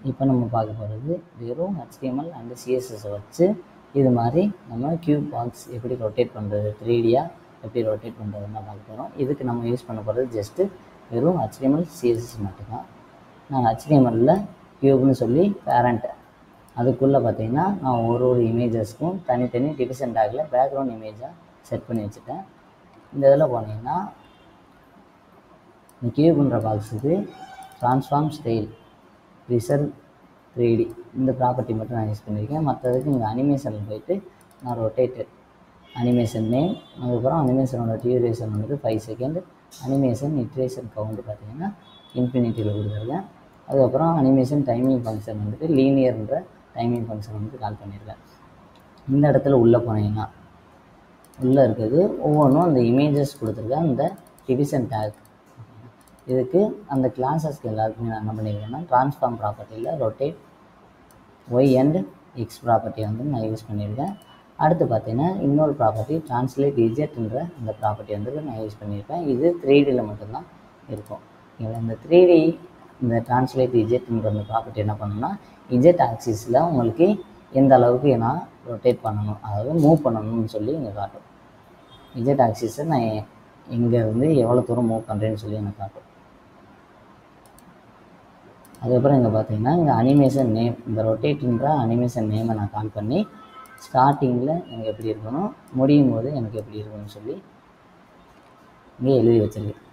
இப்போ நம்ம பார்க்க போகிறது வெறும் HTML அண்டு சிஎஸ்எஸை வச்சு இது மாதிரி நம்ம கியூப் பாக்ஸ் எப்படி ரொட்டேட் பண்ணுறது த்ரீடியாக எப்படி ரொட்டேட் பண்ணுறதுன்னு பார்க்க போகிறோம் இதுக்கு நம்ம யூஸ் பண்ண போகிறது ஜஸ்ட்டு வெறும் HTML சிஎஸ்எஸ் மட்டும்தான் நான் HTML-ல கியூப்னு சொல்லி பேரண்ட் அதுக்குள்ளே பார்த்தீங்கன்னா நான் ஒரு ஒரு இமேஜஸ்க்கும் தனித்தனி டிவிஷன் டேக்கில் பேக்ரவுண்ட் இமேஜாக செட் பண்ணி வச்சுட்டேன் இந்த இதில் போனீங்கன்னா இந்த கியூப்ன்ற பாக்ஸுக்கு ட்ரான்ஸ்ஃபார்ம் ஸ்டைல் ரிசர்வ் த்ரீடி இந்த ப்ராப்பர்ட்டி மட்டும் நான் யூஸ் பண்ணியிருக்கேன் மற்றதுக்கு இங்கே அனிமேஷனில் போயிட்டு நான் ரொட்டேட்டட் அனிமேஷன் நேம் அதுக்கப்புறம் அனிமேஷனோட டியூரேஷன் வந்துட்டு five second animation iteration count பார்த்தீங்கன்னா இன்ஃபினிட்டியில் கொடுத்துருக்கேன் அதுக்கப்புறம் அனிமேஷன் டைமிங் ஃபங்க்ஷன் வந்துட்டு லீனியர்ன்ற டைமிங் ஃபங்க்ஷன் வந்துட்டு கால் பண்ணியிருக்கேன் இந்த இடத்துல உள்ளே போனீங்கன்னா உள்ளே இருக்குது ஒவ்வொன்றும் அந்த இமேஜஸ் கொடுத்துருக்கேன் அந்த டிவிஷன் டேக் இதுக்கு அந்த கிளாஸஸ்க்கு எல்லாருக்குமே நான் என்ன பண்ணியிருக்கேன்னா ட்ரான்ஸ்ஃபார்ம் ப்ராப்பர்ட்டியில் ரொட்டேட் ஒய் அண்ட் எக்ஸ் ப்ராப்பர்ட்டியை வந்து நான் யூஸ் பண்ணியிருக்கேன் அடுத்து பார்த்தீங்கன்னா இன்னொரு ப்ராப்பர்ட்டி ட்ரான்ஸ்லேட் இஜெட்ன்ற இந்த ப்ராப்பர்ட்டி வந்து நான் யூஸ் பண்ணியிருக்கேன் இது த்ரீடியில் மட்டும்தான் இருக்கும் இதில் இந்த த்ரீடி இந்த ட்ரான்ஸ்லேட் இஜெட்ன்ற இந்த ப்ராப்பர்ட்டி என்ன பண்ணணும்னா இஜெட் ஆக்சிஸில் உங்களுக்கு எந்த அளவுக்கு நான் ரொட்டேட் பண்ணணும் அதாவது மூவ் பண்ணணும்னு சொல்லி இங்கே காட்டும் இஜெட் ஆக்சிஸை நான் இங்கே இருந்து எவ்வளோ தூரம் மூவ் பண்ணுறேன்னு சொல்லி எனக்கு காட்டும் அதுக்கப்புறம் இங்கே பார்த்தீங்கன்னா இங்கே அனிமேஷன் நேம் இந்த ரொட்டேட்டுன்ற அனிமேஷன் நேமை நான் கால் பண்ணி ஸ்டார்டிங்கில் எனக்கு எப்படி இருக்கணும் முடியும் போது எனக்கு எப்படி இருக்கணும்னு சொல்லி இங்கே எழுதி வச்சிருக்கேன்